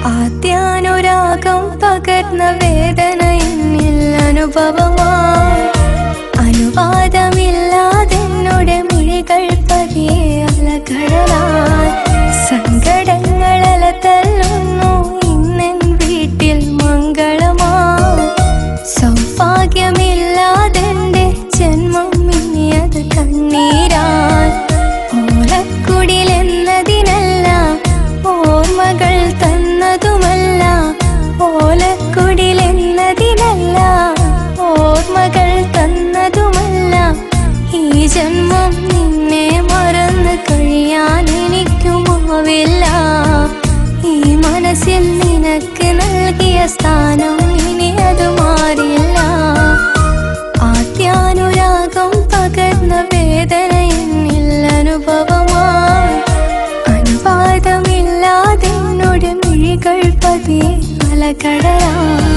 ആദ്യാനുരാഗം പകർന്ന വേദന എന്നിൽ അനുഭവമായി അനുവാദമില്ലാതെന്നോട് മിഴികൾ പതിയെ അലകടലായി സങ്കടങ്ങളല തല്ലുന്നു ഇന്നെൻ വീട്ടിൽ മംഗളമായി സൗഭാഗ്യമില്ലാതെന്റെ ജന്മം ഇനിയത് കണ്ണീരാൽ ഓലക്കുടിലെന്നതിനല്ല ഓർമ്മകൾ തന്നതുമല്ല ഓലക്കുടിലെന്നതിനല്ല ഓർമ്മകൾ തന്നതുമല്ല ഈ ജന്മം നിന്നെ മറന്ന് കഴിയാൻ എനിക്കുമാവില്ല ഈ മനസ്സിൽ നിനക്ക് നൽകിയ സ്ഥാനം ഇനി അത് മാറില്ല ആദ്യാനുരാഗം പകർന്ന വേദന എന്നിൽ അനുഭവമായി അനുവാദമില്ലാതെ എന്നോട് മിഴികൾ പതിയെ അലകടലായി